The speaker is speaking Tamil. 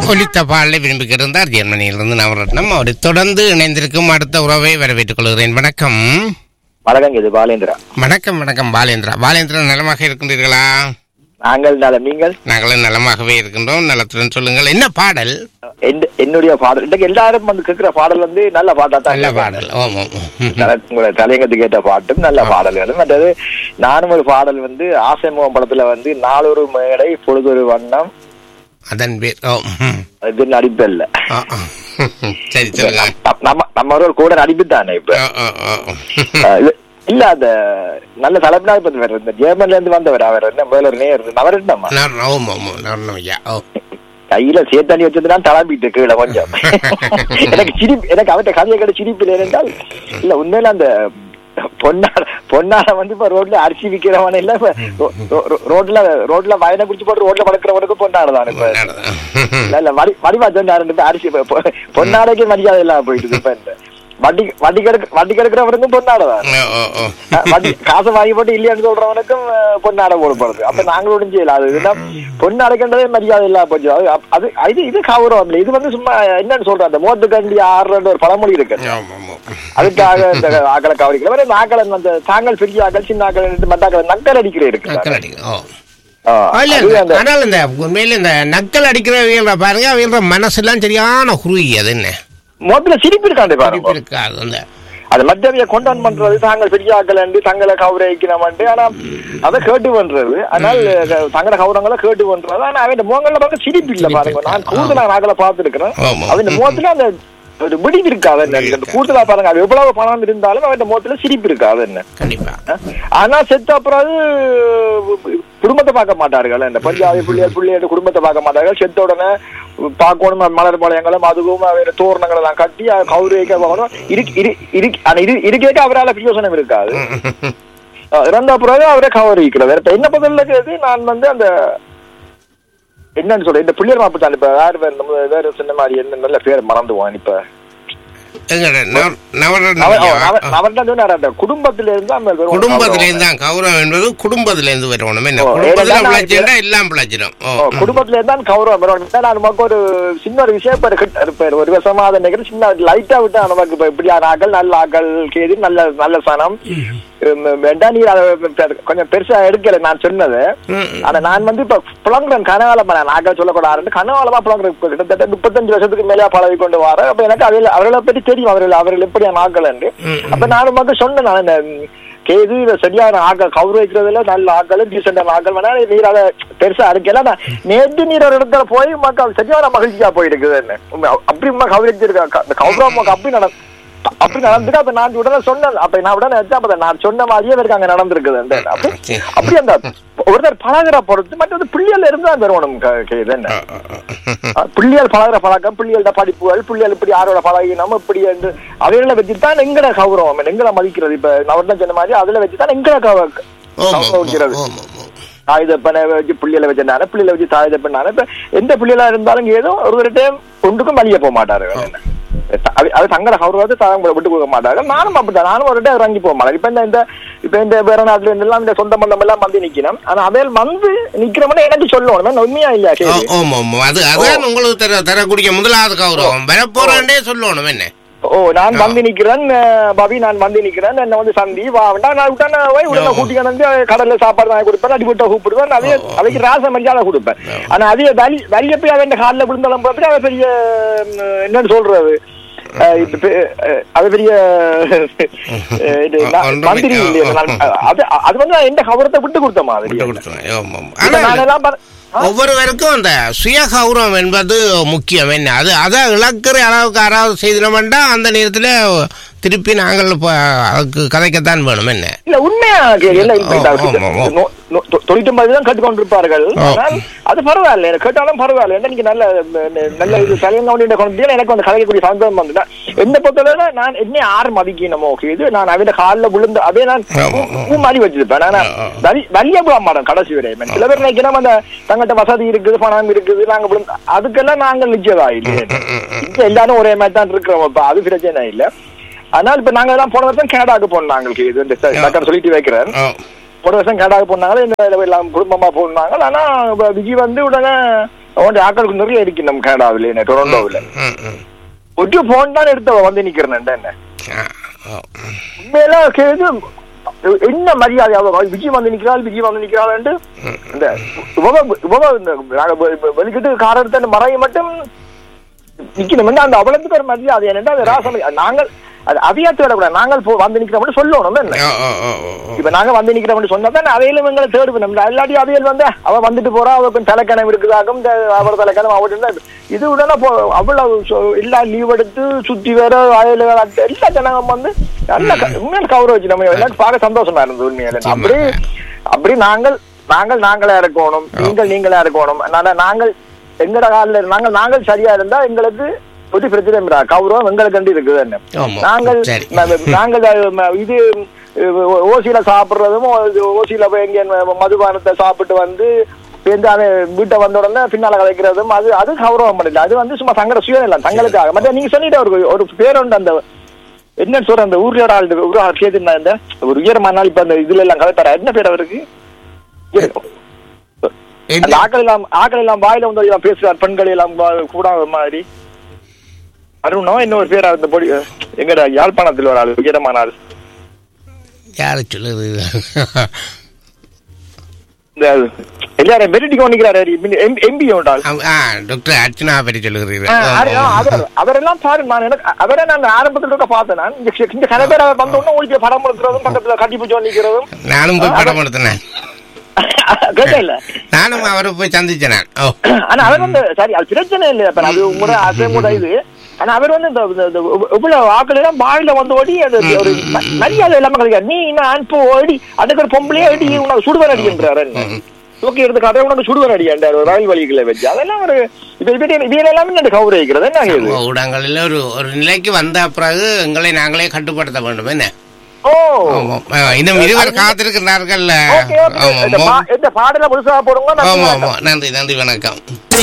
ஒலித்த பாடலை விரும்பி இருந்தார் ஜெர்மனியிலிருந்து நவரத்னம் அவரை தொடர்ந்து இணைந்திருக்கும் அடுத்த உறவை வரவேற்றுக் கொள்கிறேன் வணக்கம் வணக்கம் இது பாலேந்திரா வணக்கம் வணக்கம் பாலேந்திரா பாலேந்திரா நலமாக இருக்கின்றீர்களா நாங்கள் நலம் நீங்கள் நாங்களும் நலமாகவே இருக்கின்றோம் நலத்துடன் சொல்லுங்கள் என்ன பாடல் எந்த- என்னுடைய பாடல் இன்றைக்கு எல்லாரும் வந்து கேட்கிற பாடல் வந்து நல்ல பாட்டா தான் நல்ல பாடல் ஓம் ஓம் ம். தல- உங்களை தலையங்கத்து கேட்ட பாட்டும் நல்ல பாடல்களும் மற்றது நானும் ஒரு பாடல் வந்து ஆசை முகம் படத்துல வந்து நாளொரு மேடை பொழுதொரு வண்ணம் அதன் பேர் ஓ ம். இது நடிப்பு இல்ல ஆ, ஆ. சரி சொல்லுங்க நம்ம- நம்ம நம்ம ஒரு கூட நடிப்பு தானே இப்ப ஓ, ஓ, ஓ. அஹ் இது- இல்ல அந்த நல்ல தலைப்பினா இப்ப வேற இந்த ஜெர்மன்ல இருந்து வந்தவர் அவர் என்ன முதல்ல ஒரு நேர் அவர் என்னம்மா நான் ஓம் ஓம் ஓம் நர்ணம் ஐயா ஓ கையில சேத்தாணி வச்சதுனா தளம்பிட்டு கீழே கொஞ்சம் எனக்கு சிரிப்பு எனக்கு அவர்கிட்ட கதையை கேட்ட சிரிப்பு இல்லை என்றால் இல்ல உண்மையில அந்த பொன்னாட பொன்னாட வந்து இப்ப ரோட்ல அரிசி விக்கிறவன இல்ல இப்ப ரோ- ரோ- ரோ- ரோட்ல ரோட்ல வயனை குடிச்சு போட்டு ரோட்ல படுக்கிறவனுக்கு பொன்னாடதான் இப்ப இல்ல இல்ல வடி வடிவா சொன்னாரு இப்ப அரிசி இப்ப பொ- பொன்னாடைக்கு மரியாதை இல்லாம போயிட்டு இப்ப இந்த வட்டி வட்டி கெடுக்க வட்டி கெடுக்கிறவனுக்கும் பொன்னாடதான் ஓ, ஓ, ஓ. வட்டி காசை வாங்கி போட்டு இல்லையான்னு சொல்றவனுக்கும் அஹ், பொன்னாடை போடப்படுது அப்ப நாங்களும் ஒன்றும் செய்யல அது இதுதான் பொன்னாடைக்கண்டதே மரியாதை இல்லாம போச்சு அது அப்- அது இது இது கௌரவம் இல்லை இது வந்து சும்மா என்னன்னு சொல்றேன் அந்த மோத்து கண்டி ஆறுன்ற ஒரு பழமொழி இருக்கு ஆம், ஆம், ஆம். அதுக்காக இந்த ஆக்களை கவனிக்கல வேற ஆக்களை அந்த தாங்கள் பெரிய ஆக்கள் சின்ன ஆக்கள் மத்தாக்களை நக்கல் அடிக்கிற இருக்கு நக்கல் அடிக்க ஓ ஆ, இல்ல, அது அந்த ஆனால் இந்த உண்மையில இந்த நக்கல் அடிக்கிறவங்க பாருங்க அவங்க மனசெல்லாம் சரியான குறுகி அது என்ன மொத்தத்துல சிரிப்பு இருக்காண்டே படிப்பு பாருங்க இருக்காது அந்த அது மற்றவைய கொண்டான் பண்றது தாங்கள் பெரிய ஆக்கள் என்று தங்களை கௌரவிக்கணும் ஆனா அதை கேட்டு பண்றது ஆனால் தங்கள கௌரவங்களை கேட்டு பண்றது ஆனா அவன் முகங்கள்ல பார்க்க சிரிப்பு இல்ல பாருங்க நான் கூடுதலா நாக்களை பார்த்துருக்கிறேன் ஆமா. அவன் முகத்துல அந்த ஒரு விடிவு இருக்காது என்ன கூடுதலா பாருங்க அது எவ்வளவு பணம் இருந்தாலும் அவன் முகத்துல சிரிப்பு இருக்காது என்ன கண்டிப்பா ஆனா செத்த அப்புறம் குடும்பத்தை பார்க்க மாட்டார்கள் இந்த பஞ்சாபி பிள்ளையர் பிள்ளையர் குடும்பத்தை பார்க்க மாட்டார்கள் செத்த உடனே பார்க்கணும் மலர் பாளையங்களும் அதுவும் அவர் தோரணங்களை எல்லாம் கட்டி கௌரவிக்க பார்க்கணும் இரு- இரு- இரு- ஆனா இது இருக்கேக்க அவரால் பிரயோசனம் இருக்காது அஹ் இறந்த பிறகு அவரே கௌரவிக்கிறார் வேற இப்ப என்ன பதில் இருக்குது நான் வந்து அந்த என்னன்னு சொல்றேன் இந்த பிள்ளையர் மாப்பு தான் இப்ப வேற வேற நம்ம வேற சொன்ன மாதிரி என்ன நல்ல பேர் மறந்துவான் இப்ப எங்கட நவ- நவரத்னம் அவர் ஐயா. அவர் தான் சொன்னார் அந்த குடும்பத்தில இருந்து அந்த வெறும் குடும்பத்திலேருந்து தான் கௌரவம் என்பது குடும்பத்திலேருந்து வரணும் என்ன ஓ, குடும்பத்துல ஏன்னா பிழைச்சிருந்தா எல்லாம் பிழைச்சிடும் ஓ ஓ, குடும்பத்துல இருந்தான் கௌரவம் வரும் நான் நமக்கு ஒரு சின்ன ஒரு விஷயம் இப்ப இருக்கு- இருப்பாரு ஒரு வருஷமா அதை நினைக்கிறேன் சின்ன லைட்டா விட்டா நமக்கு இப்ப இப்படியான ஆக்கள் நல்ல ஆக்கள் கேது நல்ல நல்ல சனம் உம், வேண்டாம் நீ அதை பெ- கொஞ்சம் பெருசா எடுக்கல நான் சொன்னது ம். ஆனா நான் வந்து இப்ப புலங்குறேன் கனகாலமா நான் ஆக்கள் சொல்லக்கூடாது கனகாலமா புலங்குறேன் இப்ப கிட்டத்தட்ட முப்பத்தஞ்சு வருஷத்துக்கு மேலே பழகி கொண்டு வரேன் அப்ப எனக்கு அவர்கள் அவர்களை பற்றி தெரியும் அவர்கள் அவர்கள் எப்படியான ஆக்கள் என்று அப்ப நான் மக்கள் சொன்னேன் நான் இந்த, ம், கேது இத சரியான ஆக்கள் கௌரவிக்கிறதுல நல்ல ஆக்கள் டீசென்டான ஆக்கள் வேணா நீர் அதை பெருசா அடிக்கல நான் நேற்று நீர் ஒரு இடத்துல போய் மக்கள் சரியான மகிழ்ச்சியா போயிருக்குது என்ன உண்மை, அப்படி உண்மை கௌரவிச்சிருக்கா இந்த கௌரவம் மக்கள் அப்படி நட அப்படி நடந்துட்டு அப்ப நான் உடனே சொன்னேன் அப்ப நான் உடனே வச்சேன் அப்ப நான் சொன்ன மாதிரியே இவருக்கு அங்க நடந்திருக்குது அந்த அப்படி சரி. அப்படி அந்த ஒருத்தர் பழகுற பொறுத்து மற்றது பிள்ளைகள் இருந்தா பெறணும் இது என்ன ஓ, ஓ, ஓ. அஹ் பிள்ளைகள் பழகுற பழக்கம் பிள்ளைகளோட படிப்புகள் பிள்ளைகள் இப்படி யாரோட பழகினோம் இப்படி என்று அவைகளை வச்சுதான் எங்கட கௌரவம் எங்களை மதிக்கிறது இப்ப நான் உடனே சொன்ன மாதிரி அதுல வச்சுதான் எங்களை கௌ- ஓம், ஓம், கௌரவிக்கிறது ஓம், ஓம், ஓம். ஆயுத பண்ண வச்சு பிள்ளைகளை வச்சிருந்தானே பிள்ளைகளை வச்சு தாயுத பண்ணானே இப்ப எந்த பிள்ளைகளா இருந்தாலும் ஏதோ ஒரு ஒரு டைம் ஒன்றுக்கும் வழிய போக மாட்டாரு அது அது தங்கட கௌரவத்தை தாங்க விட்டு கொடுக்க மாட்டாங்க நானும் அப்படித்தான் நானும் ஒரு டைம் இறங்கி போக மாட்டேன் இப்ப இந்த இந்த இப்ப இந்த வேற நாட்டுல இருந்து எல்லாம் இந்த சொந்த பந்தம் எல்லாம் வந்து நிக்கணும் ஆனா அவையில் வந்து நிக்கிறவன எனக்கு சொல்லணும் நான் உண்மையா இல்லையா ஓ, கேள்வி ஓம், ஓம். அது அதான் உங்களுக்கு தர தரக்கூடிய முதலாவது கௌரவம் வரப்போறே சொல்லணும் என்ன ஓ நான் வந்து நிக்கிறேன் அஹ், பவி நான் வந்து நிக்கிறேன் என்ன வந்து சந்தி வா வேண்டாம் நான் விட்டா நான் போய் உடனே கூட்டி வந்து கடல்ல சாப்பாடு வாங்கி கொடுப்பேன் அடிபட்ட கூப்பிடுவேன் அதே அவைக்கு ராச மரியாதை கொடுப்பேன் ஆனா அதே வலி வலிய போய் அவன் காலில் விழுந்தாலும் பார்த்துட்டு அவன் பெரிய உம், என்னன்னு சொல்றது அஹ், இது பெ- அஹ், அது பெரிய அஹ், இது நான் ஒன்றுமே- மந்திரி இல்லையா நான் அது அது வந்து நான் எந்த கவரத்தை விட்டு கொடுத்த மாதிரி விட்டு கொடுத்துருவேன். ஓம், ஓம். இப்ப ஆனா நான் எல்லாம் பாரு- ஆ? ஒவ்வொருவருக்கும் அந்த சுய கௌரவம் என்பது முக்கியம் என்ன அது அதை இழக்கிற அளவுக்கு யாராவது செய்தினோம்னா அந்த நேரத்தில் திருப்பி நாங்கள் இப்போ அதுக்கு கதைக்கத்தான் வேணும் என்ன இல்ல உண்மையா கேள்வி இல்ல இப்ப இந்த ஆமா, ஆமா, ஆமா. நோ- நோ- தொ- தொண்ணூத்தொன்பது தான் கேட்டுக்கொண்டிருப்பார்கள் ஆ. ஆனால் அது பரவாயில்ல எனக்கு கேட்டாலும் பரவாயில்ல என்ன நீங்க நல்ல ந- நல்ல இது தலையங்க கொண்டு எனக்கு வந்து கலைக்கக்கூடிய சந்தோஷம் வந்து என்ன பொறுத்தவரை நான் என்ன யார் மதிக்கணுமோ ஓகே இது நான் அவன் காலில் விழுந்து அதே நான் ஆமா, பூ- பூ மாதிரி வச்சிருப்பேன் நான் ஆ, ஆ. வலி வலிய போக மாட்டோம் கடைசி வரை சில பேர் நினைக்கணும் அந்த தங்கிட்ட வசதி இருக்குது பணம் இருக்குது நாங்க விழுந்து அதுக்கெல்லாம் நாங்கள் நிச்சயதா இல்லையே இங்க எல்லாரும் ஒரே மாதிரி தான் இருக்கிறோம் இப்ப அது பிரச்சனை இல்ல ஆனால் இப்ப நாங்க எல்லாம் போன வருஷம் கனடாக்கு போனோம் நாங்களுக்கு இது இந்த டக்குன்னு சொல்லிட்டு வைக்கிறேன் ஓ, போன வருஷம் கனடாக்கு போனாங்க இந்த எல்லாம் குடும்பமா போனாங்க ஆனா இப்ப விஜய் வந்து உடனே அவன் ஆக்களுக்கு நிறைய இருக்கு நம்ம கனடாவில் டொரண்டோவில் ம், ம். ஒரு போன் தான் எடுத்தவ வந்து நிக்கிறேன் என்ன ஆ, ஓ, ம். உண்மையில கேது என்ன மரியாதை அவ விஜய் வந்து நிக்கிறாள் விஜய் வந்து நிக்கிறாள் இந்த இவங்க இவங்க இந்த நாங்க வெ- வெ- வெளிக்கிட்டு கார் எடுத்த அந்த மறையை மட்டும் நிக்கணும் என்ன அந்த அவ்வளவுக்கு ஒரு மரியாதை என்னன்னா அது ராசம் நாங்கள் அது அதையாத்து விடக்கூடாது நாங்கள் போ- வந்து நிக்கிறோம்னு சொல்லணும் என்ன ஓ, ஓ, ஓ, ஓ, ஓ. இப்ப நாங்க வந்து நிக்கிறோம்னு சொன்னா தான் அவையிலும் எங்களை தேடுவோம் நம்ம இல்லாட்டி அவையில் வந்து அவ வந்துட்டு போறா அவ கொஞ்சம் தலைக்கணம் இருக்குதாகும் இந்த அவர் தலைக்கணம் அவட்டு இருந்தா இது உடனே போ அவ்வளவு சொ- எல்லா லீவ் எடுத்து சுத்தி வேற அயல் எல்லா ஜனங்களும் வந்து நல்ல க- உண்மையில கௌரவிச்சு நம்ம எல்லாரும் பார்க்க சந்தோஷமா இருந்தது உண்மையில அப்படி அப்படி நாங்கள் நாங்கள் நாங்களா இருக்கணும் நீங்கள் நீங்களா இருக்கணும் அதனால நாங்கள் எங்கட காலில் நாங்கள் நாங்கள் சரியா இருந்தா எங்களுக்கு ஒரு பிரச்சனை இல்ல. கௌரவம் எங்களுக்கு கண்டு இருக்குது என்ன ஆமா. நாங்கள் சரி. நா- நாங்கள் அஹ், ம- இது அஹ், ஓசியில சாப்பிடுறதும் இது ஓசியில போய் எங்க மதுபானத்தை சாப்பிட்டு வந்து சேர்ந்து அதை வீட்டை வந்த உடனே பின்னால கலைக்கிறதும் அது அது கௌரவம் பண்ணல அது வந்து சும்மா தங்கட சுயநலம் தங்களுக்காக மற்ற நீங்க சொல்லிட்டு ஒரு ஒரு பேர் உண்டு அந்த என்ன சொல்ற அந்த ஊர்ல ஆள் ஊர் ஆள் கேட்டு இந்த ஒரு உயரமான நாள் இப்ப அந்த இதுல எல்லாம் கலைத்தாரா என்ன பேர் அவருக்கு அந்த என்ன? ஆக்கள் எல்லாம் ஆக்கள் எல்லாம் வாயில வந்து எல்லாம் பேசுறார் பெண்கள் எல்லாம் வா- கூட மாதிரி அருணோ இன்னொரு பேர் அந்த பொடி எங்கட யாழ்ப்பாணத்தில் ஒரு ஆள் உயரமான ஆள் யாரு சொல்லுது இந்த எல்லாரும் வெரைட்டிக்கு நிக்கிறாரு எம்பி ஆள் ஆம், ஆ டாக்டர் அர்ச்சனா பற்றி ஆ, சொல்லுகிறீர்கள் அவரு- ஆ, அவர் அவரெல்லாம் பாரு நான் எனக்கு அவரை நான் ஆரம்பத்துல இருக்க பார்த்தேன் நான் இந்த இந்த கதை பேர் அவர் வந்த உடனே உங்களுக்கு படம் எடுக்கிறதும் பக்கத்துல கட்டி பிடிச்சு நிக்கிறதும் நானும் போய் படம் எடுத்தேன் கேட்க இல்ல நானும் அவரை போய் சந்திச்சேன் நான். ஓ ஆனா அவர் வந்து சரி அது பிரச்சனை இல்லை இப்ப அது உங்களோட அது உங்களோட இது ஆனா அவர் வந்து இந்த இந்த- இந்த இவ்வளவு ஆக்கள் எல்லாம் வாயில வந்து ஓடி அது ஒரு ம- மரியாதை இல்லாம கிடைக்காது நீ நான் இப்போ ஓடி அதுக்கு ஒரு பொம்பளையே அடி உனக்கு சுடுவர் அடின்றாரு தூக்கி எடுத்து கதை உனக்கு சுடுவர் அடியாண்டார் ஒரு ரயில் வழிகளை வச்சு அதெல்லாம் ஒரு இப்ப இப்ப இவன் எல்லாமே நான் கௌரவிக்கிறது என்ன இது ஊடகங்களில் ஒரு ஒரு நிலைக்கு வந்த பிறகு எங்களை நாங்களே கட்டுப்படுத்த வேண்டும் என்ன ஓ ஆமாம். ஆ, இன்னும் இருவர் காத்திருக்கிறார்கள் ஓகே ஓகே இந்த ஆமாம் பா- இந்த பாடல முழுசா போடுங்க ஆமா நான் ஆமா நன்றி நன்றி வணக்கம்